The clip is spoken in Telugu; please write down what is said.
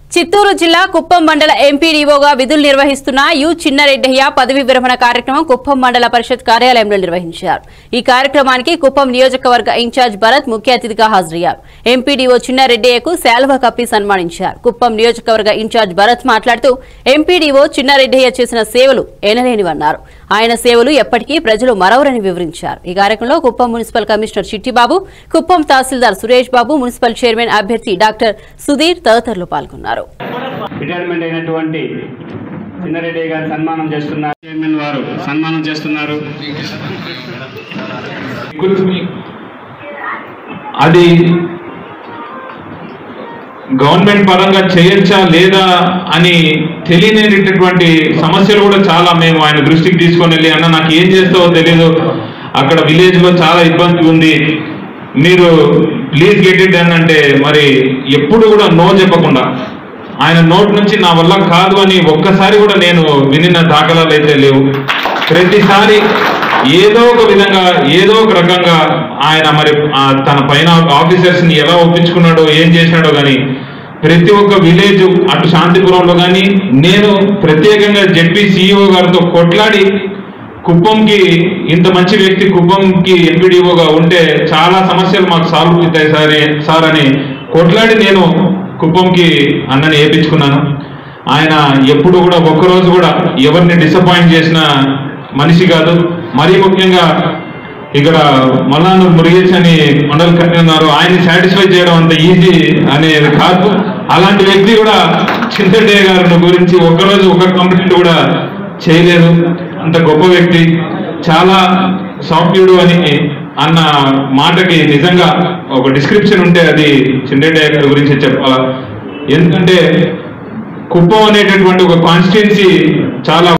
చిత్తూరు జిల్లా కుప్పం మండల ఎంపీడీఓగా విధులు నిర్వహిస్తున్న యు చిన్నారెడ్డయ్య పదవి విరమణ కార్యక్రమం కుప్పం మండల పరిషత్ కార్యాలయంలో నిర్వహించారు ఈ కార్యక్రమానికి కుప్పం నియోజకవర్గ ఇన్ఛార్జ్ భరత్ ముఖ్య అతిథిగా హాజరయ్యారు ఎంపీడీఓ చిన్నారెడ్డయ్యకు శాల్వా కప్పి సన్మానించారు కుప్పం నియోజకవర్గ ఇన్ఛార్జ్ భరత్ మాట్లాడుతూ ఎంపీడీఓ చిన్నారెడ్డయ్య చేసిన సేవలు ఎనలేనివన్నారు ఆయన సేవలు ఎప్పటికీ ప్రజలు మరవరని వివరించారు ఈ కార్యక్రమంలో Kuppam municipal commissioner Chittibabu Kuppam tahsildar Suresh Babu municipal chairman అభ్యర్థి డాక్టర్ సుధీర్ తదితరులు పాల్గొన్నారు రిటైర్మెంట్ అయినటువంటి చిన్నారెడ్డి గారు సన్మానం చేస్తున్నారు చైర్మన్ వారు సన్మానం చేస్తున్నారు కుల్ఫీ అది గవర్నమెంట్ పరంగా చేయొచ్చా లేదా అని తెలియనేటటువంటి సమస్యలు కూడా చాలా మేము ఆయన దృష్టికి తీసుకొని వెళ్ళి అన్న నాకు ఏం చేస్తావో తెలియదు అక్కడ విలేజ్ లో చాలా ఇబ్బంది ఉంది మీరు ప్లీజ్ గెట్ ఇట్ అని అంటే మరి ఎప్పుడు కూడా నో చెప్పకుండా ఆయన నోట్ నుంచి నా వల్ల కాదు అని ఒక్కసారి కూడా నేను వినిన దాఖలాలు అయితే లేవు ప్రతిసారి ఏదో ఒక విధంగా ఏదో ఒక రకంగా ఆయన మరి ఆ తన పైన ఆఫీసర్స్ ని ఎలా ఒప్పించుకున్నాడో ఏం చేసినాడో కానీ ప్రతి ఒక్క విలేజ్ అటు శాంతిపురంలో కానీ నేను ప్రత్యేకంగా జెడ్పీ సిఇఓ గారితో కొట్లాడి కుప్పంకి ఇంత మంచి వ్యక్తి కుప్పంకి ఎంపీడీఓగా ఉంటే చాలా సమస్యలు మాకు సాల్వ్ అవుతాయి సార్ సార్ అని కొట్లాడి నేను కుప్పంకి అన్నని వేయించుకున్నాను ఆయన ఎప్పుడు కూడా ఒక్కరోజు కూడా ఎవరిని డిసప్పాయింట్ చేసిన మనిషి కాదు మరీ ముఖ్యంగా ఇక్కడ మల్లానూరు మురుగేష్ అని మండల కన్వీనర్ ఉన్నారు ఆయన్ని సాటిస్ఫై చేయడం అంత ఈజీ అనేది కాదు అలాంటి వ్యక్తి కూడా చింతడయ్య గారి గురించి ఒక్కరోజు ఒక కంప్లైంట్ కూడా చేయలేదు అంత గొప్ప వ్యక్తి చాలా సాఫ్ట్వేర్ అని అన్న మాటకి నిజంగా ఒక డిస్క్రిప్షన్ ఉంటే అది చింతడయ్య గారి గురించి చెప్పాలా ఎందుకంటే కుప్పం అనేటటువంటి ఒక కాన్స్టిట్యున్సీ చాలా